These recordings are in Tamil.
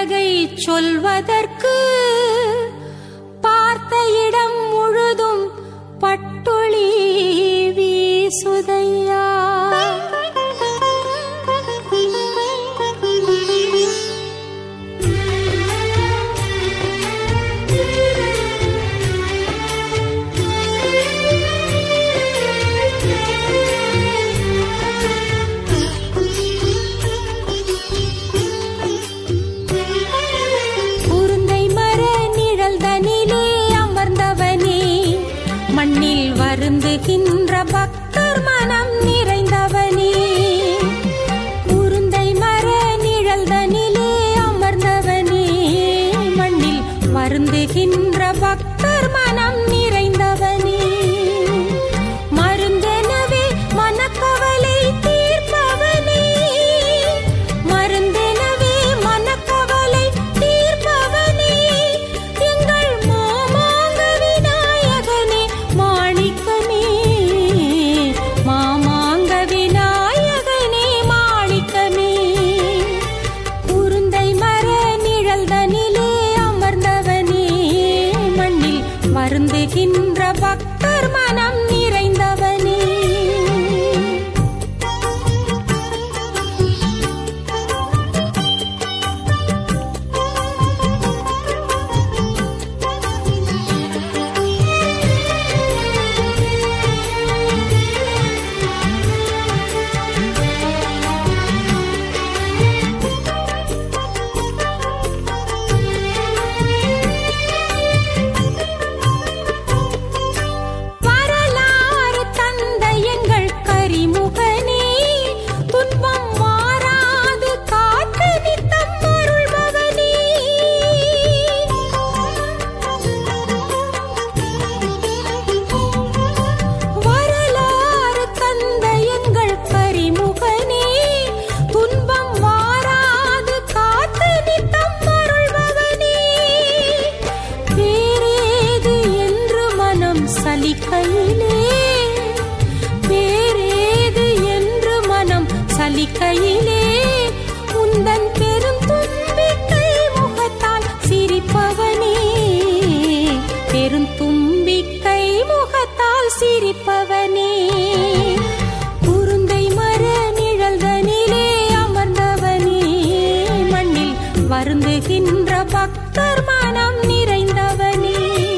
பேரழகை சொல்வதற்கு பார்த்த இடம் முழுதும் பட்டொளி வீசுதையா குருந்தை மர நிழல் தனிலே அமர்ந்தவனே மண்ணில் வருந்துகின்ற பக்தர் மனம் நிறைந்தவனே குருந்தை மர நிழல் தனிலே அமர்ந்தவனே மண்ணில் வருந்துகின்ற பக்தர் மனம் நிறைந்தவனே மருந்தெனவே மனக்கவலை தீர்ப்பவனே மருந்தெனவே மனக்கவலை தீர்ப்பவனே எங்கள் மாமாங்க விநாயகனே மாணிக்கமே மாமாங்க விநாயகனே மாணிக்கமே குருந்தை மர நிழல் தனிலே அமர்ந்தவனே மண்ணில் வருந்துகின்ற பக்தர் மனம் நிறைந்தவனே வரலாறு தந்த எங்கள் கரிமுகனே துன்பம் மாறாது காத்து நித்தம் அருள்பவனே வரலாறு தந்த எங்கள் கரிமுகனே துன்பம் மாறாது காத்து நித்தம் அருள்பவனே வேறேது என்று மனம் சலிக்கையிலே வேறேது என்று மனம் சலிக்கையிலே உந்தன் பெரும் தும்பிக்கை முகத்தால் சிரிப்பவனே பெரும் தும்பிக்கை முகத்தால் சிரிப்பவனே குருந்தை மர நிழல்தனிலே அமர்ந்தவனே மண்ணில் வருந்துகின்ற பக்தர் மனம் நிறைந்தவனே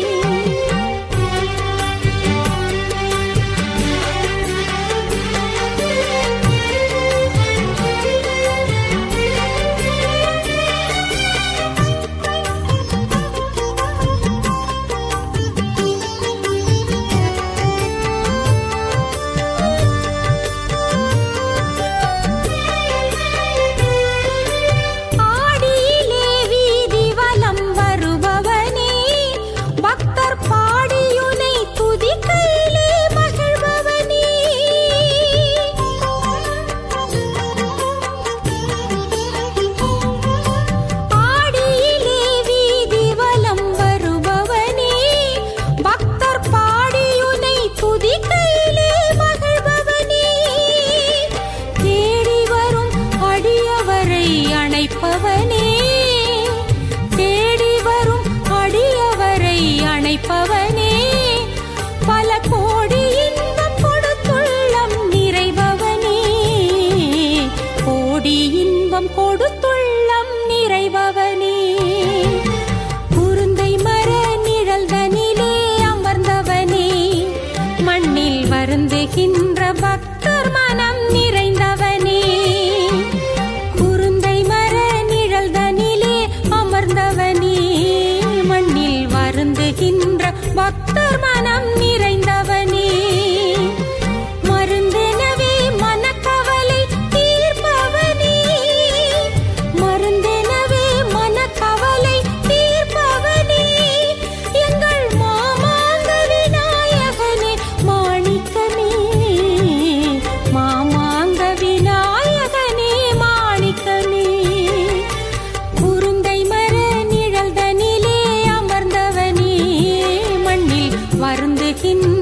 ஆடியிலே வீதி வலம் வருபவனே பக்தர் பாடியுனை துதிக்கையிலே மகிழ்பவனே ஆடியிலே வீதி வலம் வருபவனே பக்தர் பாடியுனை துதிக்கையிலே மகிழ்பவனே தேடி வரும் அடியவரை அணைப்பவனே தேடி வரும் அடியவரை அணைப்பவனே பல கோடி இன்பம் கொடுத்துள்ளம் நிறைபவனே கோடி இன்பம் கொடுத்துள்ளம் நிறைபவனே குருந்தை மர நிழல் தனிலே அமர்ந்தவனே மண்ணில் வருந்துகின்ற பக்தர் மனம் நிறைந்தவனே குருந்தை மர நிழல் தனிலே அமர்ந்தவனே மண்ணில் வருந்துகின்ற பக்தர் மனம் நிறைந்தவனே மருந்தெனவே மனக்கவலை தீர்ப்பவனே மருந்தெனவே மனக்கவலை தீர்ப்பவனே எங்கள் மாமாங்க விநாயகனே மாணிக்கமே மாமாங்க விநாயகனே மாணிக்கமே குருந்தை மர நிழல் தனிலே அமர்ந்தவனே மண்ணில் வருந்துகின்ற